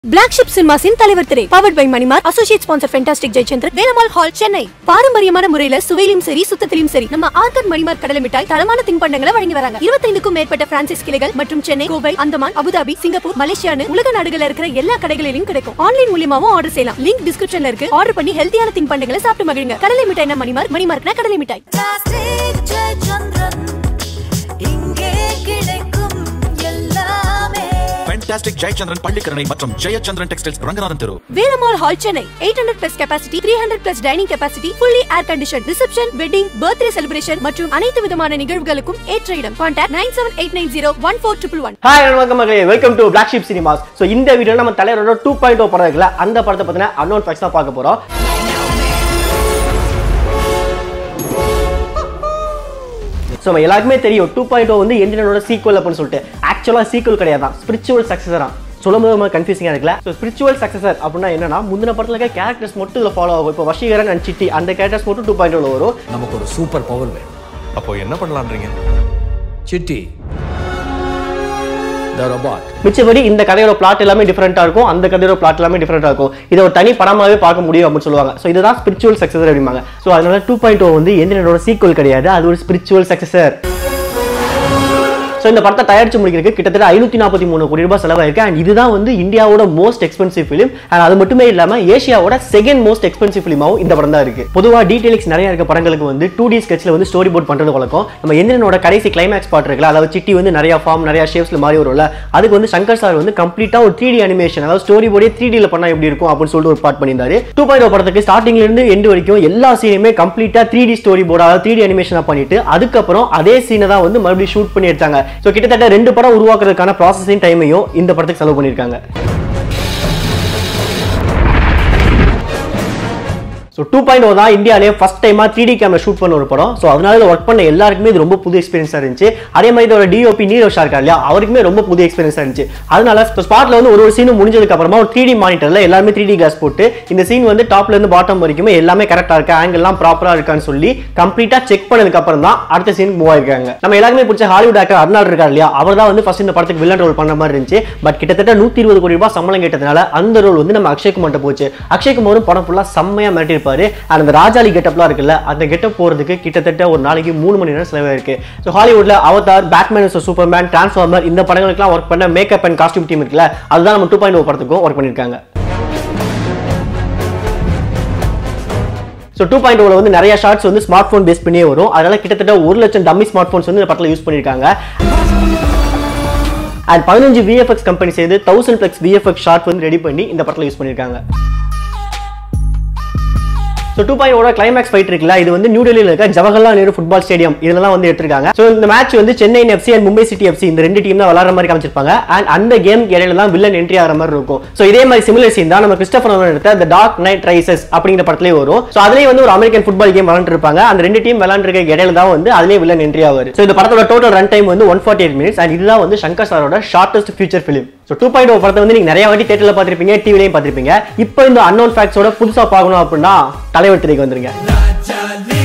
black ship சினிமாஸின் தலைவர் திரை பவர்ட் பை மணிமார் associate sponsor fantastic Jayachandran Velammal hall Chennai பாரம்பரியமான முறையில சுவையிலும் சரி சுத்தத்திலும் சரி நம்ம ஆர்கட் மணிமார் கடலை மிட்டாய் தரமான தின்பண்டங்களை வழங்கி வராங்க இருபத்தைந்துக்கும் மேற்பட்ட பிரான்சிஸ் கிளைகள் மற்றும் சென்னை கோவை அந்தமான் அபுதாபி சிங்கப்பூர் மலேசியான்னு உலக நாடுகள்ல இருக்கிற எல்லா கடைகளிலும் கிடைக்கும் ஆன்லைன் மூலியமாவும் ஆர்டர் செய்யலாம் லிங்க் டிஸ்கிரிப்ஷன்ல இருக்கு ஆர்டர் பண்ணி ஹெல்த்தியான தின்பண்டங்களை சாப்பிட்டு மகிழுங்க கடலை மிட்டாய்னா மணிமார் மணிமார்க்னா கடலை மிட்டாய் பிளாஸ்டிக் ஜெயச்சந்திரன் இங்கே கிடைக்கும் எல்லாமே ஃபென்டாஸ்டிக் ஜெயச்சந்திரன் பள்ளிக்கரணை மற்றும் ஜெயச்சந்திரன் டெக்ஸ்டைல்ஸ் ரங்கநாதன் தெரு Velammal hall Chennai eight hundred plus capacity three hundred plus dining capacity fully air condition reception wedding birthday celebration மற்றும் அனைத்து விதமான நிகழ்வுகளுக்கும் ஏற்ற இடம் contact nine seven eight nine zero one four triple one hi வணக்கம் மக்களே welcome to Black Ship Cinemas so இந்த வீடியோவில் நம்ம தலைவரோட டூ பாயிண்ட் ஓ படம் இருக்குல்ல அந்த படத்தை பற்றின அன்னோன் ஃபேக்ஸ் தான் பார்க்க போகிறோம் ஸோ நம்ம எல்லாருக்குமே தெரியும் டூ பாயிண்ட் ஓ வந்து எந்திரனோட சீக்குவல் அப்படின்னு சொல்லிட்டு ஆக்சுவலாக சீக்குவல் கிடையாது தான் ஸ்பிரிச்சுவல் சக்ஸஸரா சொல்லும் போது ரொம்ப கன்ஃபியூசிங்காக இருக்குல்ல ஸோ ஸ்பிரிச்சுவல் சக்ஸஸர் அப்படின்னா என்னன்னா முந்தின படத்தில் இருக்க கேரக்டர்ஸ் மட்டும் இதில் ஃபாலோ ஆகும் இப்போ வஷீகரன் அண்ட் சிட்டி அந்த கேரக்டர்ஸ் மட்டும் டூ பாயிண்ட் வரும் நமக்கு ஒரு சூப்பர் பவர் வேணும் அப்போ என்ன பண்ணலான்றீங்க சிட்டி த ரொபாட் மிச்சபடி இந்த கதையோட பிளாட் எல்லாமே டிஃப்ரெண்ட்டாக இருக்கும் அந்த கதையோட பிளாட் எல்லாமே டிஃப்ரெண்ட்டாக இருக்கும் இதை ஒரு தனி படமாகவே பார்க்க முடியும் அப்படின்னு சொல்லுவாங்க ஸோ இதுதான் ஸ்பிரிச்சுவல் சக்ஸஸர் அப்படிம்பாங்க ஸோ அதனால டூ பாயிண்ட் ஓ வந்து எந்திரனோட சீக்குவல் கிடையாது அது ஒரு ஸ்பிரிச்சுவல் சக்ஸஸர் ஸோ இந்த படத்தை தயாரிச்சு முடிக்கிறதுக்கு கிட்டத்தட்ட ஐநூற்றி நாற்பத்தி மூணு கோடி ரூபாய் செலவாயிருக்கு அண்ட் இதுதான் வந்து இந்தியாவோட மோஸ்ட் எக்ஸ்பென்சிவ் ஃபிலிம் அண்ட் அது மட்டுமே இல்லாமல் ஏஷியாவோட செகண்ட் மோஸ்ட் எக்ஸ்பென்சிவ் ஃபிலிமாவும் இந்த படம் தான் இருக்கு பொதுவாக டீடைல்ஸ் நிறைய இருக்க படங்களுக்கு வந்து டூ டி ஸ்கெட்சில் வந்து ஸ்டோரி போர்ட் பண்ணுறது வழக்கம் நம்ம எந்திரனோட கடைசி கிளைமேக்ஸ் பாட்டு இருக்குல்ல அதாவது சிட்டி வந்து நிறைய ஃபார்ம் நிறைய ஷேப்ஸ்ல மாறி வரும்ல அதுக்கு வந்து சங்கர் சார் வந்து கம்ப்ளீட்டாக ஒரு த்ரீ டி அனிமேஷன் அதாவது ஸ்டோரி போர்டே த்ரீ டியில் பண்ணால் எப்படி இருக்கும் அப்படின்னு சொல்லிட்டு ஒரு பாட் பண்ணியிருந்தாரு டூ பாயிண்ட் படத்துக்கு ஸ்டார்டிங்ல இருந்து எண்டு வரைக்கும் எல்லா சீனுமே கம்ப்ளீட்டாக த்ரீ டி ஸ்டோரி போர்டு அதாவது த்ரீ டி அனிமேஷனாக பண்ணிட்டு அதுக்கப்புறம் அதே சீனை தான் வந்து மறுபடியும் ஷூட் பண்ணி எடுத்தாங்க ஸோ கிட்டத்தட்ட ரெண்டு படம் உருவாக்குறதுக்கான ப்ராசஸிங் டைமையும் இந்த படத்துக்கு செலவு பண்ணியிருக்காங்க ஸோ டூ பாயிண்ட் ஓ தான் இந்தியாவிலே ஃபஸ்ட் டைமாக த்ரீ டி கேமரா ஷூட் பண்ண ஒரு படம் ஸோ அதனால இதில் ஒர்க் பண்ண எல்லாருக்குமே இது ரொம்ப புது எக்ஸ்பீரியன்ஸாக இருந்துச்சு அதே மாதிரி இதோட டிஓபி நீரவ் ஷா இருக்கா இல்லையா அவருக்குமே ரொம்ப புது எக்ஸ்பீரியன்ஸாக இருந்துச்சு அதனால இப்போ ஸ்பாட்டில் வந்து ஒரு ஒரு சீனும் முடிஞ்சதுக்கு அப்புறமா ஒரு த்ரீ டி மானிட்டரில் எல்லாருமே த்ரீ டி கிளாஸ் போட்டு இந்த சீன் வந்து டாப்ல இருந்து பாட்டம் வரைக்குமே எல்லாமே கரெக்டாக இருக்கா ஆங்கிள்லாம் ப்ராப்பராக இருக்கான்னு சொல்லி கம்ப்ளீட்டாக செக் பண்ணதுக்கு அப்புறம் தான் அடுத்த சீன் மூவ் ஆயிருக்காங்க நம்ம எல்லாருமே பிடிச்ச ஹாலிவுட் ஆக்டர் அர்னால் இருக்கார் இல்லையா அவர் தான் வந்து ஃபர்ஸ்ட் இந்த படத்துக்கு வில்லன் ரோல் பண்ண மாதிரி இருந்துச்சு பட் கிட்டத்தட்ட நூற்றி இருபது கோடி ரூபாய் சம்பளம் கேட்டதுனால அந்த ரோல் வந்து நம்ம அக்ஷய்குமார்ட்ட போச்சு அக்ஷய்குமாரும் படம் ஃபுல்லாக செம்மையாக மிரட்டியிருப்பாரு அண்ட் அந்த ராஜாலி கெட்டப்லாம் இருக்குல்ல அந்த கெட்டப் போகிறதுக்கு கிட்டத்தட்ட ஒரு நாளைக்கு மூணு மணி நேரம் செலவாயிருக்கு ஸோ ஹாலிவுட்ல அவதார் பேட்மேன் சூப்பர்மேன் டிரான்ஸ்ஃபார்மர் இந்த படங்களுக்குலாம் ஒர்க் பண்ண மேக்கப் அண்ட் காஸ்டியூம் டீம் இருக்குல்ல அதுதான் நம்ம டூ பாயிண்ட் ஓ படத்துக்கும் ஒர்க் பண்ணியிருக்காங்க ஸோ டூ பாயிண்ட் ஓவில் வந்து நிறைய ஷார்ட்ஸ் வந்து ஸ்மார்ட் ஃபோன் பேஸ் பண்ணியே வரும் அதனால கிட்டத்தட்ட ஒரு லட்சம் டம்மி ஸ்மார்ட் ஃபோன்ஸ் வந்து இந்த படத்தில் யூஸ் பண்ணியிருக்காங்க அண்ட் பதினஞ்சு விஎஃப்எக்ஸ் கம்பெனி சேர்ந்து தௌசண்ட் பிளக்ஸ் விஎஃப்எக்ஸ் ஷார்ட் வந்து ரெடி பண்ணி இந்த படத்தில் யூஸ் பண்ணியிருக்காங்க ஸோ டூ பாயிண்ட் ஓட கிளைமேக்ஸ் ஃபைட் இருக்குல்ல இது வந்து நியூ டெல்லியில் இருக்க ஜவஹர்லால் நேரு ஃபுட்பால் ஸ்டேடியம் இதெல்லாம் வந்து எடுத்திருக்காங்க ஸோ இந்த மேட்ச் வந்து Chennai FC and Mumbai city FC இந்த ரெண்டு டீம் தான் விளாட்ற மாதிரி காமிச்சிருப்பாங்க அண்ட் அந்த கேம் இடையில தான் வில்லன் என்ட்ரி ஆகிற மாதிரி இருக்கும் ஸோ இதே மாதிரி சிமிலர் சீன் தான் நம்ம கிறிஸ்டபர் நோலன் எடுத்த இந்த டார்க் நைட் ரைசஸ் அப்படிங்கிற படத்துலேயே வரும் ஸோ அதுலேயே வந்து ஒரு அமெரிக்கன் ஃபுட்பால் கேம் விளாண்டுருப்பாங்க அந்த ரெண்டு டீம் விளாண்டுருக்க இடையில தான் வந்து அதுலேயே வில்லன் என்ட்ரி ஆவார் ஸோ இந்த படத்தோட டோட்டல் ரன் டைம் வந்து one forty eight minutes and இதுதான் வந்து சங்கர் சாரோட shortest future film so two point O படத்தை வந்து நீங்கள் நிறைய வாட்டி தேட்டரில் பார்த்துருப்பீங்க டிவிலையும் பார்த்துருப்பீங்க இப்போ இந்த அன்னோன் ஃபேக்ட்ஸோட புதுசாக பார்க்கணும் அப்படின்னா தலைவர் திரைக்கு வந்துருங்க